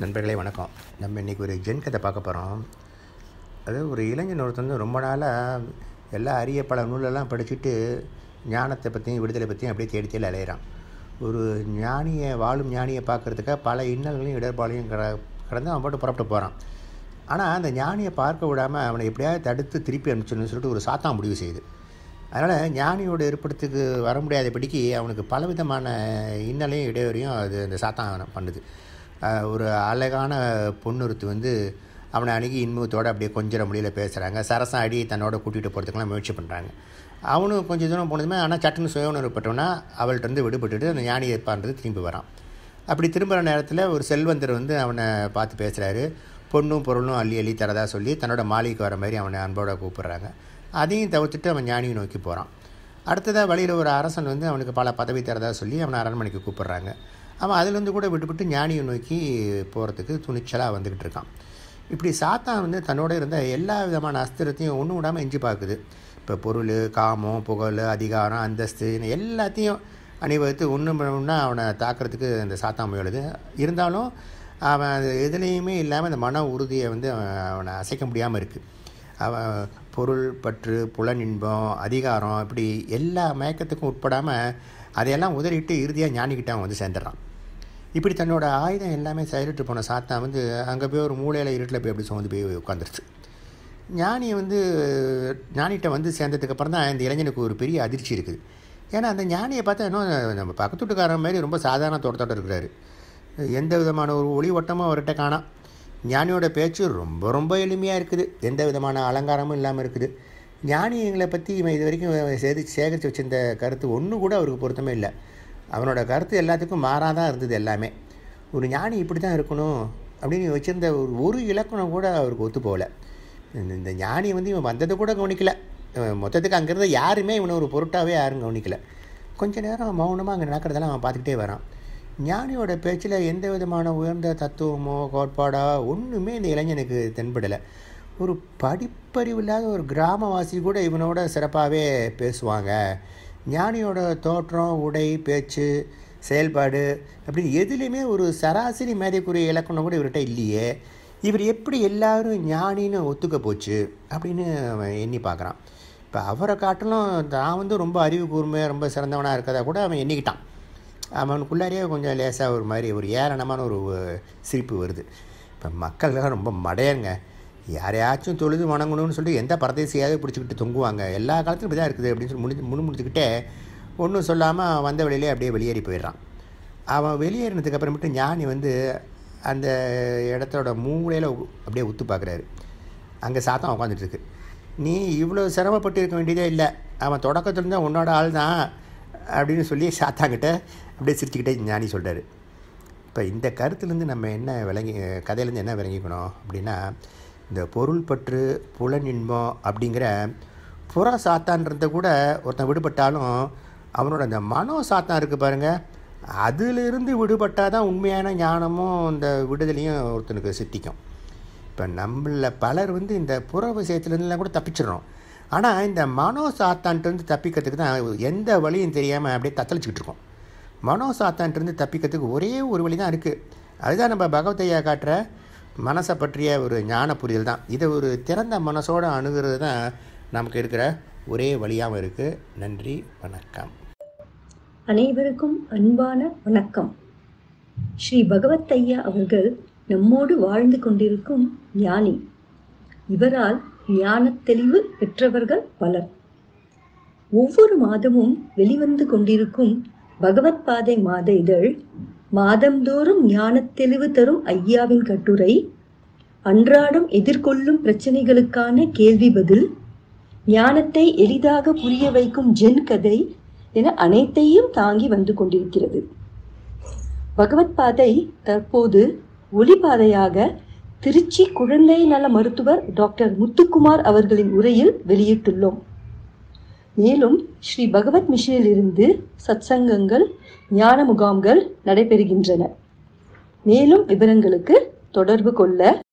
நண்பர்களே வணக்கம் நம்ம இன்றைக்கி ஒரு ஜென் கதை பார்க்க போகிறோம் அதாவது ஒரு இளைஞன் ஒருத்தன் வந்து ரொம்ப நாளாக எல்லா அரிய பல நூலெல்லாம் படிச்சுட்டு ஞானத்தை பற்றியும் விடுதலை பற்றியும் அப்படியே தேடி தேடி அலையிறான் ஒரு ஞானியை வாழும் ஞானியை பார்க்குறதுக்காக பல இன்னல்களையும் இடர்பாளையும் கட கடந்து அவன் பாட்டு புறப்பட்டு போகிறான் ஆனால் அந்த ஞானியை பார்க்க விடாமல் அவனை எப்படியாவது தடுத்து திருப்பி அனுப்பிச்சிடணும்னு சொல்லிட்டு ஒரு சாத்தான் முடிவு செய்யுது அதனால் ஞானியோட இருப்பிடத்துக்கு வர முடியாதபடிக்கு அவனுக்கு பலவிதமான இன்னலையும் இடைவெளியும் அது அந்த சாத்தான் பண்ணுது ஆஹ் ஒரு அழகான பொண்ணுறுத்து வந்து அவனை அணுகி இன்முகத்தோடு அப்படியே கொஞ்சம் மொழியில் பேசுகிறாங்க சரசம் அடி தன்னோட கூட்டிகிட்டு போகிறதுக்கெல்லாம் முயற்சி பண்ணுறாங்க அவனும் கொஞ்சம் தூரம் போனதுமே ஆனால் சட்டுன்னு சுய உணர்வுப்பட்டவனா அவள்கிட்ட இருந்து விடுபட்டுட்டு அந்த ஞானியை பார்த்துட்டு திரும்பி வரான் அப்படி திரும்புகிற நேரத்தில் ஒரு செல்வந்தர் வந்து அவனை பார்த்து பேசுகிறாரு பொண்ணும் பொருளும் அள்ளி அள்ளி தரதா சொல்லி தன்னோட மாளிகைக்கு வர மாதிரி அவனை அன்போட கூப்பிட்றாங்க அதையும் தவிர்த்துட்டு அவன் ஞானியை நோக்கி போகிறான் அடுத்ததாக வழியில் ஒரு அரசன் வந்து அவனுக்கு பல பதவி தரதா சொல்லி அவனை அரண்மனைக்கு கூப்பிட்றாங்க அவன் அதுலேருந்து கூட விட்டுவிட்டு ஞானியை நோக்கி போகிறதுக்கு துணிச்சலாக வந்துக்கிட்டு இருக்கான் இப்படி சாத்தான் வந்து தன்னோட இருந்த எல்லா விதமான அஸ்திரத்தையும் ஒன்றும் விடாமல் எஞ்சி பார்க்குது இப்போ பொருள் காமம் புகழ் அதிகாரம் அந்தஸ்து எல்லாத்தையும் அணிவகுத்து ஒன்று ஒன்றா அவனை தாக்குறதுக்கு அந்த சாத்தான் முயலுது இருந்தாலும் அவன் அது எதுலேயுமே இல்லாமல் அந்த மன உறுதியை வந்து அவன் அவனை அசைக்க முடியாமல் இருக்குது அவன் பொருள் பற்று புலனின்பம் அதிகாரம் இப்படி எல்லா மயக்கத்துக்கும் உட்படாமல் அதையெல்லாம் உதறிட்டு இறுதியாக ஞானிக்கிட்ட அவன் வந்து சேர்ந்துடுறான் இப்படி தன்னோட ஆயுதம் எல்லாமே செயலிட்டு போன சாத்தான் வந்து அங்கே போய் ஒரு மூலையில் இருட்டில் போய் அப்படி சுமந்து போய் உட்காந்துருச்சு ஞானியை வந்து ஞானிகிட்ட வந்து சேர்ந்ததுக்கு அப்புறம் தான் இந்த இளைஞனுக்கு ஒரு பெரிய அதிர்ச்சி இருக்குது ஏன்னா அந்த ஞானியை பார்த்தா இன்னும் நம்ம பக்கத்து வீட்டுக்காரன் மாதிரி ரொம்ப சாதாரண தோட்டத்தோட இருக்கிறாரு எந்த விதமான ஒரு ஒளி ஓட்டமும் அவர்கிட்ட காணாம் ஞானியோட பேச்சு ரொம்ப ரொம்ப எளிமையாக இருக்குது எந்த விதமான அலங்காரமும் இல்லாமல் இருக்குது ஞானிகளை பற்றி இவன் இது வரைக்கும் சேதி சேகரித்து வச்சிருந்த கருத்து ஒன்று கூட அவருக்கு பொருத்தமே இல்லை அவனோட கருத்து எல்லாத்துக்கும் மாறாதான் இருந்தது எல்லாமே ஒரு ஞானி இப்படி தான் இருக்கணும் அப்படின்னு வச்சுருந்த ஒரு ஒரு இலக்கணம் கூட அவருக்கு ஒத்து போகல இந்த- இந்த ஞானி வந்து இவன் வந்ததை கூட கவனிக்கல இவன் மொத்தத்துக்கு அங்கே இருந்த யாருமே இவனை ஒரு பொருட்டாகவே யாரும் கவனிக்கல கொஞ்ச நேரம் மௌனமாக அங்கே நடக்கிறதெல்லாம் அவன் பார்த்துக்கிட்டே வரான் ஞானியோட பேச்சில் எந்த விதமான உயர்ந்த தத்துவமோ கோட்பாடோ ஒன்றுமே இந்த இளைஞனுக்கு தென்படலை ஒரு படிப்பறிவு இல்லாத ஒரு கிராமவாசி கூட இவனோட சிறப்பாகவே பேசுவாங்க ஞானியோட தோற்றம் உடை பேச்சு செயல்பாடு அப்படின்னு எதுலேயுமே ஒரு சராசரி மேதைக்குரிய இலக்கணம் கூட இவர்கிட்ட இல்லையே இவர் எப்படி எல்லாரும் ஞானின்னு ஒத்துக்க போச்சு அப்படின்னு அவன் எண்ணி பார்க்குறான் இப்போ அவரை காட்டிலும் தான் வந்து ரொம்ப அறிவு கூர்மையாக ரொம்ப சிறந்தவனாக இருக்கதா கூட அவன் எண்ணிக்கிட்டான் அவனுக்குள்ளாரியே கொஞ்சம் லேசாக ஒரு மாதிரி ஒரு ஏளனமான ஒரு சிரிப்பு வருது இப்போ மக்கள்லாம் ரொம்ப மடையங்க யாரையாச்சும் தொழுது வணங்கணும்னு சொல்லி எந்த பரதேசியாவது பிடிச்சிக்கிட்டு தொங்குவாங்க எல்லா காலத்திலும் இப்படி தான் இருக்குது அப்படின்னு சொல்லி முடி முணு முடிச்சுக்கிட்டே ஒன்றும் சொல்லாமல் வந்த வழியிலே அப்படியே வெளியேறி போயிடுறான் அவன் வெளியேறினதுக்கு அப்புறமேட்டு ஞானி வந்து அந்த இடத்தோட மூலையில் அப்படியே உத்து பார்க்குறாரு அங்கே சாத்தம் உட்காந்துட்டு இருக்கு நீ இவ்வளோ சிரமப்பட்டு இருக்க வேண்டியதே இல்லை அவன் தொடக்கத்துல தான் உன்னோட ஆள் தான் அப்படின்னு சொல்லி சாத்தாங்கிட்ட அப்படியே சிரிச்சுக்கிட்டே ஞானி சொல்கிறாரு இப்போ இந்த கருத்துலேருந்து நம்ம என்ன விளங்கி கதையிலேருந்து என்ன விளங்கிக்கணும் அப்படின்னா இந்த பொருள் பற்று புலனின்பம் அப்படிங்கிற புற சாத்தான்றத கூட ஒருத்தன் விடுபட்டாலும் அவனோட அந்த மனோ சாத்தான் இருக்குது பாருங்கள் அதிலிருந்து விடுபட்டால் தான் உண்மையான ஞானமும் இந்த விடுதலையும் ஒருத்தனுக்கு சித்திக்கும் இப்போ நம்மள பலர் வந்து இந்த புற விஷயத்துலேருந்துலாம் கூட தப்பிச்சிடுறோம் ஆனால் இந்த மனோ சாத்தான்ட்டு தப்பிக்கிறதுக்கு தான் எந்த வழியும் தெரியாமல் அப்படியே தத்தளிச்சுக்கிட்டு இருக்கோம் மனோ சாத்தான்ட்டு தப்பிக்கிறதுக்கு ஒரே ஒரு வழி தான் இருக்குது அதுதான் நம்ம பகவத்தையா காட்டுற மனசை பற்றிய ஒரு ஞான புரிதல் தான் இதை ஒரு திறந்த மனசோடு அணுகிறது தான் நமக்கு இருக்கிற ஒரே வழியாகவும் இருக்குது நன்றி வணக்கம் அனைவருக்கும் அன்பான வணக்கம் ஸ்ரீ பகவத் ஐயா அவர்கள் நம்மோடு வாழ்ந்து கொண்டிருக்கும் ஞானி இவரால் ஞானத் தெளிவு பெற்றவர்கள் பலர் ஒவ்வொரு மாதமும் வெளிவந்து கொண்டிருக்கும் பகவத் பாதை மாத இதழ் மாதந்தோறும் ஞானத் தெளிவு தரும் ஐயாவின் கட்டுரை அன்றாடம் எதிர்கொள்ளும் பிரச்சனைகளுக்கான கேள்வி பதில் ஞானத்தை எளிதாக புரிய வைக்கும் ஜென் கதை என அனைத்தையும் தாங்கி வந்து கொண்டிருக்கிறது பகவத் பாதை தற்போது ஒளிபாதையாக திருச்சி குழந்தை நல மருத்துவர் டாக்டர் முத்துக்குமார் அவர்களின் உரையில் வெளியிட்டுள்ளோம் மேலும் ஸ்ரீ பகவத் மிஷனில் இருந்து சத்சங்கங்கள் ஞான முகாம்கள் நடைபெறுகின்றன மேலும் விவரங்களுக்கு தொடர்பு கொள்ள